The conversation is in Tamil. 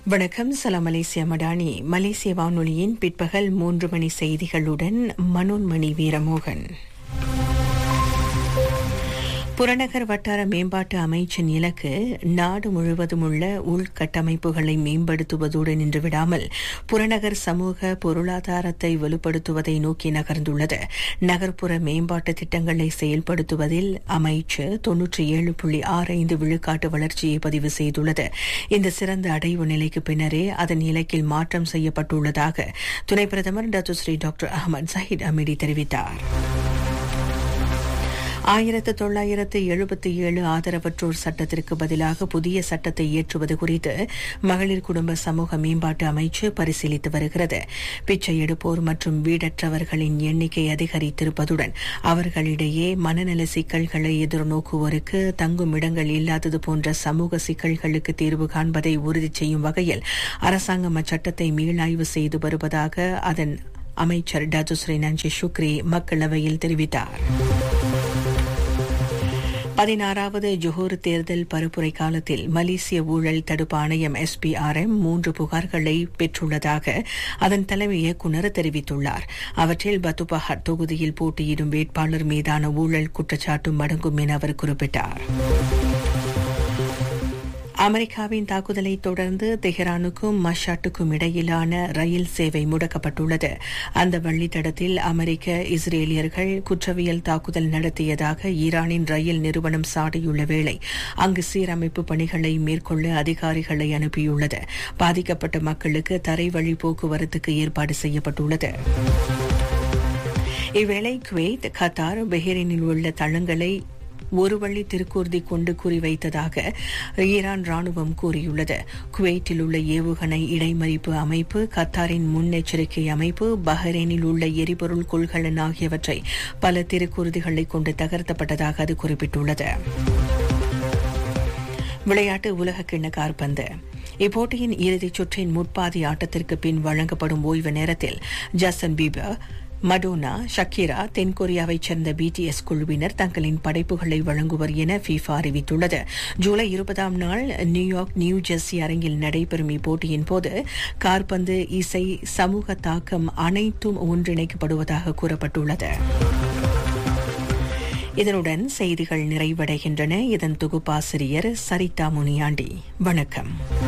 வணக்கம் சலாம் மலேசியா மடானி மலேசிய வானொலியின் பிற்பகல் மூன்று மணி செய்திகளுடன் மனோன்மணி வீரமோகன் புறநகர் வட்டார மேம்பாட்டு அமைச்சின் இலக்கு நாடு முழுவதும் உள்ள உள்கட்டமைப்புகளை மேம்படுத்துவதோடு நின்றுவிடாமல் புறநகர் சமூக பொருளாதாரத்தை வலுப்படுத்துவதை நோக்கி நகர்ந்துள்ளது நகர்ப்புற மேம்பாட்டு திட்டங்களை செயல்படுத்துவதில் அமைச்சு தொன்னூற்றி ஏழு புள்ளி ஆறு ஐந்து விழுக்காட்டு வளர்ச்சியை பதிவு செய்துள்ளது இந்த சிறந்த அடைவு நிலைக்கு பின்னரே அதன் இலக்கில் மாற்றம் செய்யப்பட்டுள்ளதாக துணை பிரதமர் Datuk Seri doctor Ahmad Zahid Hamidi தெரிவித்தார் ஆயிரத்து தொள்ளாயிரத்து எழுபத்தி ஏழு ஆதரவற்றோர் சட்டத்திற்கு பதிலாக புதிய சட்டத்தை இயற்றுவது குறித்து மகளிர் குடும்ப சமூக மேம்பாட்டு அமைச்சு பரிசீலித்து வருகிறது பிச்சை எடுப்போர் மற்றும் வீடற்றவர்களின் எண்ணிக்கை அதிகரித்திருப்பதுடன் அவர்களிடையே மனநல சிக்கல்களை எதிர்நோக்குவோருக்கு தங்கும் இடங்கள் இல்லாதது போன்ற சமூக சிக்கல்களுக்கு தீர்வு காண்பதை உறுதி செய்யும் வகையில் அரசாங்கம் அச்சட்டத்தை மீளாய்வு செய்து வருவதாக அதன் அமைச்சர் டதுஸ்ரீ நஞ்சி சுக்ரி மக்களவையில் தெரிவித்தார் பதினாறாவது ஜொஹூர் தேர்தல் பரப்புரை காலத்தில் மலேசிய ஊழல் தடுப்பு ஆணையம் எஸ்பிஆர்எம் மூன்று புகார்களை பெற்றுள்ளதாக அதன் தலைமை இயக்குநர் தெரிவித்துள்ளார் அவற்றில் பத்துபஹாட் தொகுதியில் போட்டியிடும் வேட்பாளர் மீதான ஊழல் குற்றச்சாட்டும் அடங்கும் என அவர் குறிப்பிட்டார் அமெரிக்காவின் தாக்குதலை தொடர்ந்து தெஹ்ரானுக்கும் மஷாட்டுக்கும் இடையிலான ரயில் சேவை முடக்கப்பட்டுள்ளது அந்த வழித்தடத்தில் அமெரிக்க இஸ்ரேலியர்கள் குற்றவியல் தாக்குதல் நடத்தியதாக ஈரானின் ரயில் நிறுவனம் சாடியுள்ள வேளை அங்கு சீரமைப்பு பணிகளை மேற்கொள்ள அதிகாரிகளை அனுப்பியுள்ளது பாதிக்கப்பட்ட மக்களுக்கு தரைவழி போக்குவரத்துக்கு ஏற்பாடு செய்யப்பட்டுள்ளது இவ்வேளை குவைத் கத்தார் பெஹ்ரைனில் உள்ள தளங்களை ஒரு வழி திருக்கூர்தி கொண்டு குறிவைத்ததாக ஈரான் ராணுவம் கூறியுள்ளது குவைட்டில் உள்ள ஏவுகணை இடைமறிப்பு அமைப்பு கத்தாரின் முன்னெச்சரிக்கை அமைப்பு பஹ்ரைனில் உள்ள எரிபொருள் கொள்கலன் ஆகியவற்றை பல திருக்கூர்திகளை கொண்டு தகர்த்தப்பட்டதாக அது குறிப்பிட்டுள்ளது விளையாட்டு உலக கிண்ண கார்பந்து இப்போட்டியின் இறுதிச் சுற்றின் முற்பாதி ஆட்டத்திற்கு பின் வழங்கப்படும் ஓய்வு நேரத்தில் ஜஸ்டன் பீபர் மடோனா ஷக்கீரா தென்கொரியாவைச் சேர்ந்த பிடிஎஸ் குழுவினர் தங்களின் படைப்புகளை வழங்குவர் என ஃபீஃபா அறிவித்துள்ளது ஜூலை இருபதாம் நாள் நியூயார்க் நியூ ஜெர்சி அரங்கில் நடைபெறும் இப்போட்டியின் போது கார்பந்து இசை சமூக தாக்கம் அனைத்தும் ஒன்றிணைக்கப்படுவதாக கூறப்பட்டுள்ளது இதனுடன் செய்திகள் நிறைவடைகின்றன இதன் தொகுப்பாசிரியர் சரிதா முனியாண்டி வணக்கம்